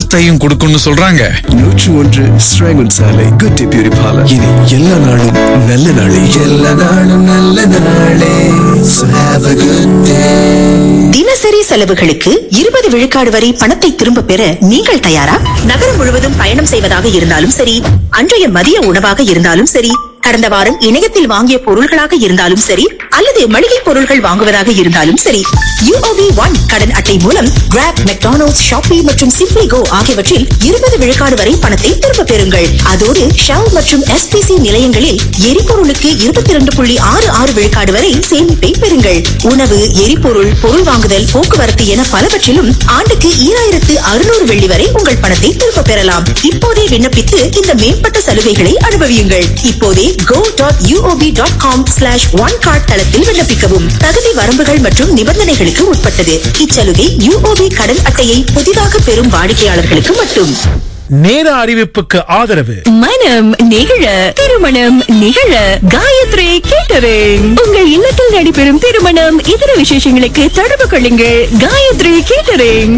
பணத்தையும் கொடுக்கும்னு சொல்றாங்க நூற்று ஒன்று ஸ்ராங்கன் சாலை குட்டி பியூரி பார்லர் இனி எல்லா நாளும் நல்ல நாளே எல்லா நாளும் நல்ல நாளே So have a good day. தினசரி செலவுகளுக்கு இருபது விழுக்காடு வரை பணத்தை திரும்ப பெற நீங்கள் தயாரா நகரம் முழுவதும் பயணம் செய்வதாக இருந்தாலும் சரி அன்றைய மதிய உணவாக இருந்தாலும் சரி கடந்த வாரம் இணையத்தில் வாங்கிய பொருள்களாக இருந்தாலும் சரி அல்லது மளிகை பொருள்கள் வாங்குவதாக இருந்தாலும் சரி யூஓபி ஒன் கடன் அட்டை மூலம் கிராப் மெக்டானல்ட்ஸ் ஷாப்பி மற்றும் சிப்ளி கோ ஆகியவற்றில் இருபது விழுக்காடு வரை பணத்தை திரும்ப பெறுங்கள் அதோடு ஷெல் மற்றும் எஸ்பிசி நிலையங்களில் எரிபொருளுக்கு இருபத்தி இரண்டு புள்ளி ஆறு ஆறு விழுக்காடு வரை சேமிப்பை பெறுங்கள் உணவு எரிபொருள் பொருள் வாங்குதல் போக்குவரத்து என பலவற்றிலும் ஆண்டுக்கு ஈராயிரத்து அறுநூறு வெள்ளி வரை உங்கள் பணத்தை திரும்ப பெறலாம் இப்போதே விண்ணப்பித்து இந்த மேம்பட்ட சலுகைகளை அனுபவியுங்கள் இப்போதே go dot UOB dot com slash one card தளத்தில் விண்ணப்பிக்கவும் தகுதி வரம்புகள் மற்றும் நிபந்தனைகளுக்கு உட்பட்டது இச்சலுகை யூஓபி கடன் அட்டையை புதிதாக பெறும் வாடிக்கையாளர்களுக்கு மட்டும் நேர அறிவிப்புக்கு ஆதரவு மனம் நிகழ திருமணம் நிகழ காயத்ரி கேட்டரிங் உங்கள் இல்லத்தில் நடைபெறும் திருமணம் இதர விசேஷங்களுக்கு தொடர்பு கொள்ளுங்கள் காயத்ரி கேட்டரிங்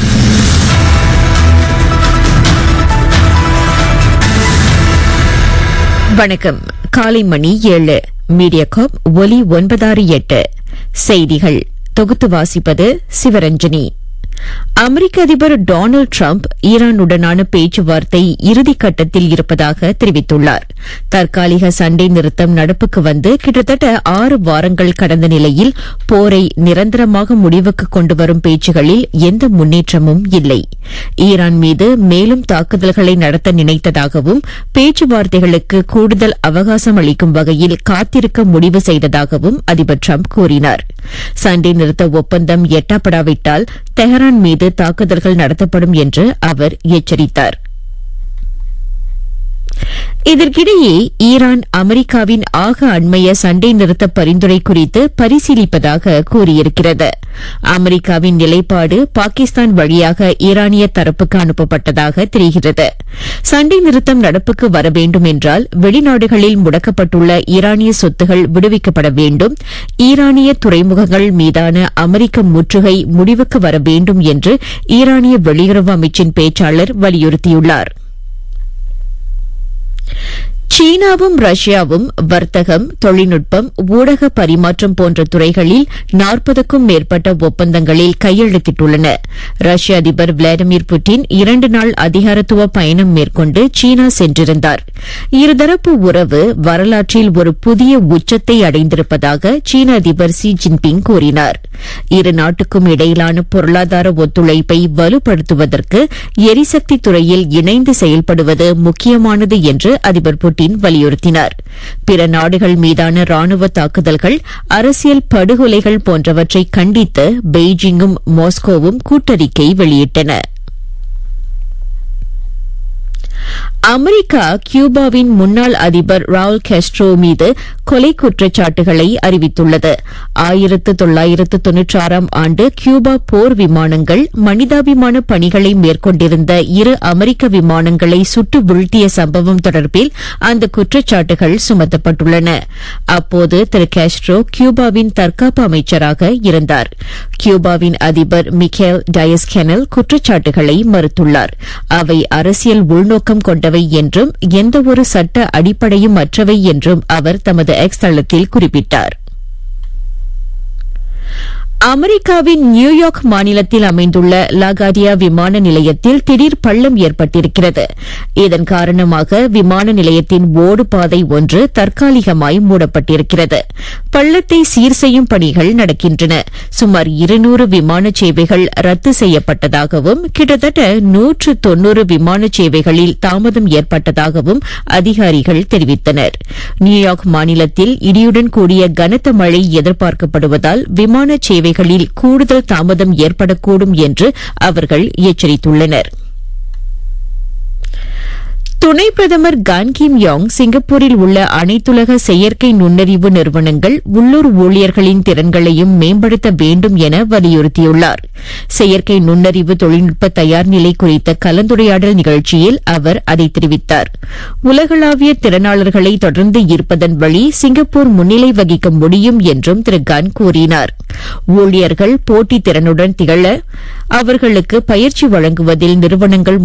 வணக்கம் காலை மணி ஏழு மீடியாகாப் ஒலி ஒன்பதாறு எட்டு செய்திகள் தொகுத்து வாசிப்பது சிவரஞ்சனி அமெரிக்க அதிபர் டொனால்டு டிரம்ப் ஈரானுடனான பேச்சுவார்த்தை இறுதிக்கட்டத்தில் இருப்பதாக தெரிவித்துள்ளார் தற்காலிக சண்டை நிறுத்தம் நடப்புக்கு வந்து கிட்டத்தட்ட ஆறு வாரங்கள் கடந்த நிலையில் போரை நிரந்தரமாக முடிவுக்கு கொண்டுவரும் பேச்சுகளில் எந்த முன்னேற்றமும் இல்லை ஈரான் மீது மேலும் தாக்குதல்களை நடத்த நினைத்ததாகவும் பேச்சுவார்த்தைகளுக்கு கூடுதல் அவகாசம் அளிக்கும் வகையில் காத்திருக்க முடிவு செய்ததாகவும் அதிபர் டிரம்ப் கூறினார் சண்டை நிறுத்த ஒப்பந்தம் எட்டப்படாவிட்டால் தெஹரான் மீது தாக்குதல்கள் நடத்தப்படும் என்று அவர் எச்சரித்தார் இதற்கிடையே ஈரான் அமெரிக்காவின் ஆக அண்மைய சண்டை நிறுத்த பரிந்துரை குறித்து பரிசீலிப்பதாக கூறியிருக்கிறது அமெரிக்காவின் நிலைப்பாடு பாகிஸ்தான் வழியாக ஈரானிய தரப்புக்கு அனுப்பப்பட்டதாக தெரிகிறது சண்டை நிறுத்தம் நடப்புக்கு வர வேண்டும் என்றால் வெளிநாடுகளில் முடக்கப்பட்டுள்ள ஈரானிய சொத்துகள் விடுவிக்கப்பட வேண்டும் ஈரானிய துறைமுகங்கள் மீதான அமெரிக்க முற்றுகை முடிவுக்கு வர வேண்டும் என்று ஈரானிய வெளியுறவு அமைச்சின் பேச்சாளர் வலியுறுத்தியுள்ளார் சீனாவும் ரஷ்யாவும் வர்த்தகம் தொழில்நுட்பம் ஊடக பரிமாற்றம் போன்ற துறைகளில் நாற்பதுக்கும் மேற்பட்ட ஒப்பந்தங்களில் கையெழுத்திட்டுள்ளன ரஷ்ய அதிபர் விளாடிமிர் புட்டின் இரண்டு நாள் அதிகாரத்துவ பயணம் மேற்கொண்டு சீனா சென்றிருந்தார் இருதரப்பு உறவு வரலாற்றில் ஒரு புதிய உச்சத்தை அடைந்திருப்பதாக சீன அதிபர் ஷி ஜின்பிங் கூறினார் இரு நாட்டுக்கும் இடையிலான பொருளாதார ஒத்துழைப்பை வலுப்படுத்துவதற்கு எரிசக்தி துறையில் இணைந்து செயல்படுவது முக்கியமானது என்று அதிபர் புட்டின் வலியுறுத்தினார் பிற நாடுகள் மீதான ராணுவ தாக்குதல்கள் அரசியல் படுகொலைகள் போன்றவற்றை கண்டித்து பெய்ஜிங்கும் மாஸ்கோவும் கூட்டறிக்கை வெளியிட்டன அமெரிக்கா கியூபாவின் முன்னாள் அதிபர் ராவுல் கெஸ்ட்ரோ மீது கொலை குற்றச்சாட்டுகளை அறிவித்துள்ளது ஆயிரத்து தொள்ளாயிரத்து தொன்னூற்றாறாம் ஆண்டு கியூபா போர் விமானங்கள் மனிதாபிமான பணிகளை மேற்கொண்டிருந்த இரு அமெரிக்க விமானங்களை சுட்டு வீழ்த்திய சம்பவம் தொடர்பில் அந்த குற்றச்சாட்டுகள் சுமத்தப்பட்டுள்ளன அப்போது திரு கேஸ்ட்ரோ கியூபாவின் தற்காப்பு அமைச்சராக இருந்தார் கியூபாவின் அதிபர் மிக்கேல் டயஸ் கெனல் குற்றச்சாட்டுகளை மறுத்துள்ளார் அவை அரசியல் உள்நோக்கம் கொண்டவை என்றும் எந்தவொரு சட்ட அடிப்படையும் அற்றவை என்றும் அவர் தமது எக்ஸ் தளத்தில் குறிப்பிட்டார் அமெரிக்காவின் நியூயார்க் மாநிலத்தில் அமைந்துள்ள லாகாடியா விமான நிலையத்தில் திடீர் பள்ளம் ஏற்பட்டிருக்கிறது இதன் காரணமாக விமான நிலையத்தின் ஓடு பாதை ஒன்று தற்காலிகமாய் மூடப்பட்டிருக்கிறது பள்ளத்தை சீர் செய்யும் பணிகள் நடக்கின்றன சுமார் இருநூறு விமான சேவைகள் ரத்து செய்யப்பட்டதாகவும் கிட்டத்தட்ட நூற்று தொன்னூறு விமான சேவைகளில் தாமதம் ஏற்பட்டதாகவும் அதிகாரிகள் தெரிவித்தனர் நியூயார்க் மாநிலத்தில் இடியுடன் கூடிய கனத்த மழை எதிர்பார்க்கப்படுவதால் விமான சேவைகளில் கூடுதல் தாமதம் ஏற்படக்கூடும் என்று அவர்கள் எச்சரித்துள்ளனர் துணை பிரதமர் கான் கிம் யாங் சிங்கப்பூரில் உள்ள அனைத்துலக செயற்கை நுண்ணறிவு நிறுவனங்கள் உள்ளூர் ஊழியர்களின் திறன்களையும் மேம்படுத்த வேண்டும் என வலியுறுத்தியுள்ளார் செயற்கை நுண்ணறிவு தொழில்நுட்ப தயார் நிலை குறித்த கலந்துரையாடல் நிகழ்ச்சியில் அவர் அதை தெரிவித்தார் உலகளாவிய திறனாளர்களை தொடர்ந்து ஈர்ப்பதன் வழி சிங்கப்பூர் முன்னிலை வகிக்க முடியும் என்றும் திரு கான் கூறினார் ஊழியர்கள் போட்டி திறனுடன் திகழ அவர்களுக்கு பயிற்சி வழங்குவதில் நிறுவனங்கள்